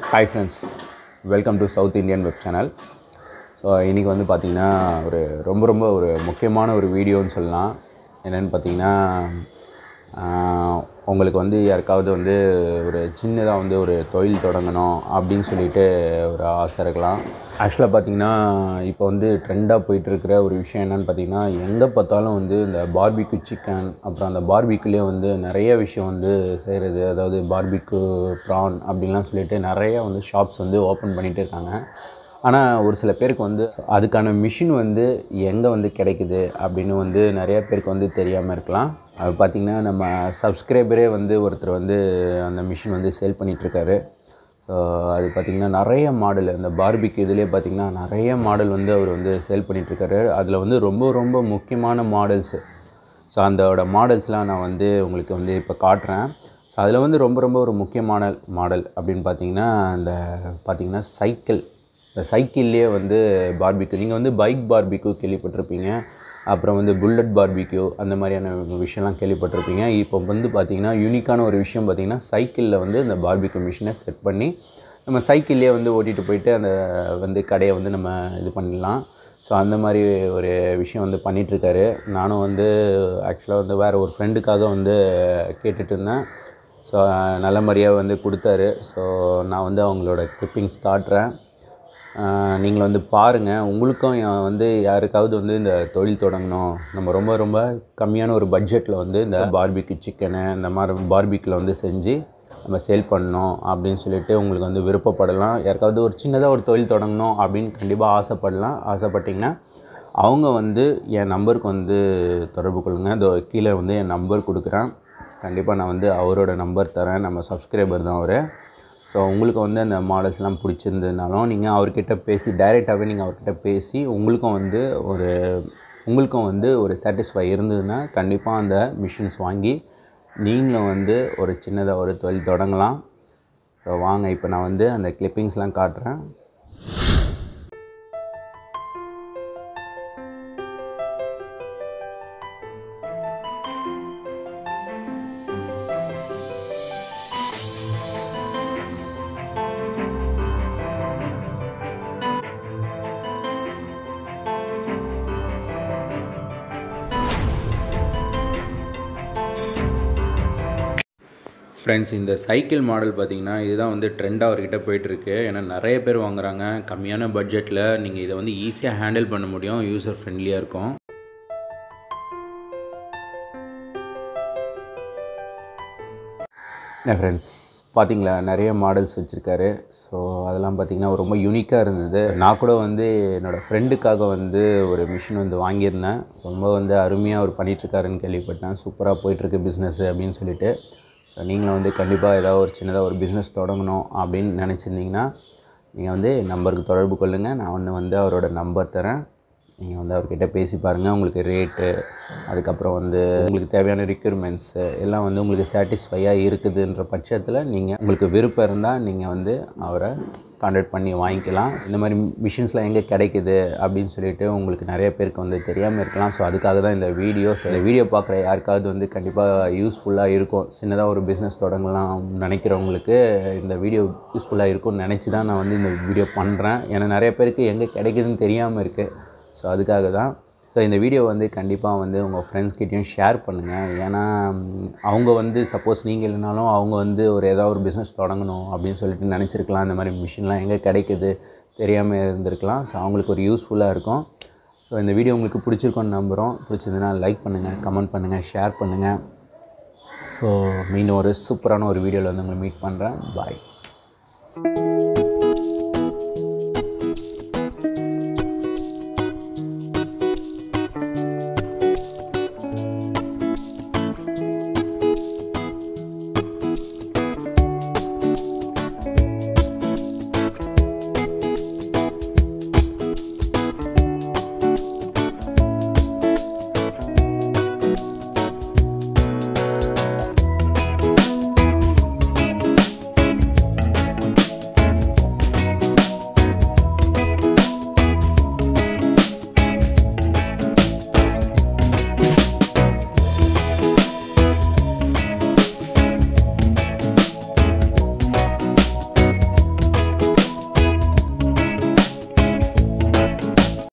hi friends welcome to south Indian web channel so இன்றைக்கி வந்து பார்த்திங்கன்னா ஒரு ரொம்ப ரொம்ப ஒரு முக்கியமான ஒரு வீடியோன்னு சொல்லலாம் என்னென்னு பார்த்தீங்கன்னா ஆஹ், உங்களுக்கு வந்து யாருக்காவது வந்து ஒரு சின்னதாக வந்து ஒரு தொழில் தொடங்கணும் அப்படின்னு சொல்லிட்டு ஒரு ஆசை இருக்கலாம் ஆக்சுவலாக பார்த்தீங்கன்னா இப்போ வந்து ட்ரெண்டாக போயிட்டுருக்கிற ஒரு விஷயம் என்னென்னு பார்த்தீங்கன்னா எங்கே பார்த்தாலும் வந்து இந்த பார்பிக்யூ சிக்கன் அப்புறம் அந்த பார்பிக்யூலேயே வந்து நிறைய விஷயம் வந்து செய்கிறது அதாவது பார்பிக்யூ ப்ரான் அப்படின்லாம் சொல்லிட்டு நிறைய வந்து ஷாப்ஸ் வந்து ஓப்பன் பண்ணிகிட்டு இருக்காங்க ஆனால் ஒரு சில பேருக்கு வந்து அதுக்கான மிஷின் வந்து எங்கே வந்து கிடைக்குது அப்படின்னு வந்து நிறைய பேருக்கு வந்து தெரியாமல் இருக்கலாம் அது பார்த்திங்கன்னா நம்ம சப்ஸ்கிரைபரே வந்து ஒருத்தர் வந்து அந்த மிஷின் வந்து சேல் பண்ணிகிட்ருக்காரு ஸோ அது பார்த்திங்கன்னா நிறைய மாடல் அந்த பார்பிக்கு இதுலேயே பார்த்திங்கன்னா நிறைய மாடல் வந்து அவர் வந்து சேல் பண்ணிகிட்ருக்காரு அதில் வந்து ரொம்ப ரொம்ப முக்கியமான மாடல்ஸு ஸோ அதோட மாடல்ஸ்லாம் நான் வந்து உங்களுக்கு வந்து இப்போ காட்டுறேன் ஸோ அதில் வந்து ரொம்ப ரொம்ப ஒரு முக்கியமான மாடல் அப்படின்னு பார்த்தீங்கன்னா இந்த பார்த்தீங்கன்னா சைக்கிள் இந்த சைக்கிள்லேயே வந்து பார்பிக்யூ நீங்கள் வந்து பைக் பார்பிக்யூ கேள்விப்பட்டிருப்பீங்க அப்புறம் வந்து புல்லட் பார்பிக்யூ அந்த மாதிரியான விஷயம்லாம் கேள்விப்பட்டிருப்பீங்க இப்போ வந்து பார்த்தீங்கன்னா யூனிக்கான ஒரு விஷயம் பார்த்தீங்கன்னா சைக்கிளில் வந்து இந்த பார்பிக்யூ மிஷினை செட் பண்ணி நம்ம சைக்கிள்லேயே வந்து ஓட்டிகிட்டு போயிட்டு அந்த வந்து கடையை வந்து நம்ம இது பண்ணிடலாம் ஸோ அந்த மாதிரி ஒரு விஷயம் வந்து பண்ணிகிட்ருக்காரு நானும் வந்து ஆக்சுவலாக வந்து வேறு ஒரு ஃப்ரெண்டுக்காக வந்து கேட்டுட்டு இருந்தேன் ஸோ நல்ல மாதிரியாக வந்து கொடுத்தாரு ஸோ நான் வந்து அவங்களோட கிளிப்பிங்ஸ் காட்டுறேன் ஆஹ் நீங்களும் வந்து பாருங்கள் உங்களுக்கும் யா- வந்து யாருக்காவது வந்து இந்த தொழில் தொடங்கணும் நம்ம ரொம்ப ரொம்ப கம்மியான ஒரு பட்ஜெட்டில் வந்து இந்த பார்பிக்கு சிக்கனு இந்த மாதிரி பார்பிக்கில் வந்து செஞ்சு நம்ம சேல் பண்ணணும் அப்படின்னு சொல்லிட்டு உங்களுக்கு வந்து விருப்பப்படலாம் யாருக்காவது ஒரு சின்னதாக ஒரு தொழில் தொடங்கணும் அப்படின்னு கண்டிப்பாக ஆசைப்படலாம் ஆசைப்பட்டிங்கன்னா அவங்க வந்து என் நம்பருக்கு வந்து தொடர்பு கொள்ளுங்கள் இதோ கீழே வந்து என் நம்பர் கொடுக்குறேன் கண்டிப்பாக நான் வந்து அவரோட நம்பர் தரேன் நம்ம சப்ஸ்கிரைபர் தான் அவர் ஸோ உங்களுக்கு வந்து அந்த மாடல்ஸ்லாம் பிடிச்சிருந்ததுனாலும் நீங்கள் அவர்கிட்ட பேசி டைரெக்டாகவே நீங்கள் அவர்கிட்ட பேசி உங்களுக்கும் வந்து ஒரு உங்களுக்கும் வந்து ஒரு சாட்டிஸ்ஃபை இருந்ததுன்னா கண்டிப்பாக அந்த மிஷின்ஸ் வாங்கி நீங்களும் வந்து ஒரு சின்னதாக ஒரு தொழில் தொடங்கலாம் ஸோ வாங்க இப்போ நான் வந்து அந்த கிளிப்பிங்ஸ்லாம் காட்டுறேன் ஃப்ரெண்ட்ஸ் இந்த சைக்கிள் மாடல் பார்த்தீங்கன்னா இதுதான் வந்து ட்ரெண்டாக அவர்கிட்ட போயிட்டுருக்கு ஏன்னா நிறைய பேர் வாங்குறாங்க கம்மியான பட்ஜெட்டில் நீங்கள் இதை வந்து ஈஸியாக ஹேண்டில் பண்ண முடியும் யூசர் ஃப்ரெண்ட்லியாக இருக்கும் என்ன ஃப்ரெண்ட்ஸ் பார்த்தீங்களா நிறைய மாடல்ஸ் வச்சுருக்காரு ஸோ அதெல்லாம் பார்த்தீங்கன்னா ரொம்ப யூனிக்காக இருந்தது நான் கூட வந்து என்னோடய ஃப்ரெண்டுக்காக வந்து ஒரு மிஷின் வந்து வாங்கியிருந்தேன் ரொம்ப வந்து அருமையாக அவர் பண்ணிகிட்ருக்காருன்னு கேள்விப்பட்டேன் சூப்பராக போயிட்டுருக்கு பிஸ்னஸ் அப்படின்னு சொல்லிட்டு ஸோ நீங்களும் வந்து கண்டிப்பாக ஏதாவது ஒரு சின்னதாக ஒரு பிஸ்னஸ் தொடங்கணும் அப்படின்னு நினச்சிருந்தீங்கன்னா நீங்கள் வந்து நம்பருக்கு தொடர்பு கொள்ளுங்கள் நான் ஒன்று வந்து அவரோட நம்பர் தரேன் நீங்கள் வந்து அவர்கிட்ட பேசி பாருங்கள் உங்களுக்கு ரேட்டு அதுக்கப்புறம் வந்து உங்களுக்கு தேவையான ரிக்யூர்மெண்ட்ஸு எல்லாம் வந்து உங்களுக்கு சாட்டிஸ்ஃபையாக இருக்குதுன்ற பட்சத்தில் நீங்கள் உங்களுக்கு விருப்பம் இருந்தால் நீங்கள் வந்து அவரை கான்டாக்ட் பண்ணி வாங்கிக்கலாம் இந்த மாதிரி மிஷின்ஸ்லாம் எங்கே கிடைக்குது அப்படின்னு சொல்லிட்டு உங்களுக்கு நிறைய பேருக்கு வந்து தெரியாமல் இருக்கலாம் ஸோ அதுக்காக தான் இந்த வீடியோஸ் இந்த வீடியோ பார்க்குற யாருக்காவது வந்து கண்டிப்பாக யூஸ்ஃபுல்லாக இருக்கும் சின்னதாக ஒரு பிஸ்னஸ் தொடங்கலாம் நினைக்கிறவங்களுக்கு இந்த வீடியோ யூஸ்ஃபுல்லாக இருக்கும்னு நினச்சி தான் நான் வந்து இந்த வீடியோ பண்ணுறேன் ஏன்னா நிறைய பேருக்கு எங்கே கிடைக்குதுன்னு தெரியாமல் இருக்குது ஸோ அதுக்காக தான் ஸோ இந்த வீடியோ வந்து கண்டிப்பாக வந்து உங்கள் ஃப்ரெண்ட்ஸ்கிட்டையும் ஷேர் பண்ணுங்கள் ஏன்னா ம், அவங்க வந்து சப்போஸ் நீங்கள் இல்லைனாலும் அவங்க வந்து ஒரு ஏதாவது ஒரு பிஸ்னஸ் தொடங்கணும் அப்படின்னு சொல்லிட்டு நினச்சிருக்கலாம் இந்த மாதிரி மிஷின்லாம் எங்கே கிடைக்குது தெரியாமல் இருந்திருக்கலாம் ஸோ அவங்களுக்கு ஒரு யூஸ்ஃபுல்லாக இருக்கும் ஸோ இந்த வீடியோ உங்களுக்கு பிடிச்சிருக்கோன்னு நம்புகிறோம் பிடிச்சதுன்னா லைக் பண்ணுங்கள் கமெண்ட் பண்ணுங்கள் ஷேர் பண்ணுங்கள் ஸோ மீண்டும் ஒரு சூப்பரான ஒரு வீடியோவில் வந்து உங்களை மீட் பண்ணுறேன் பாய்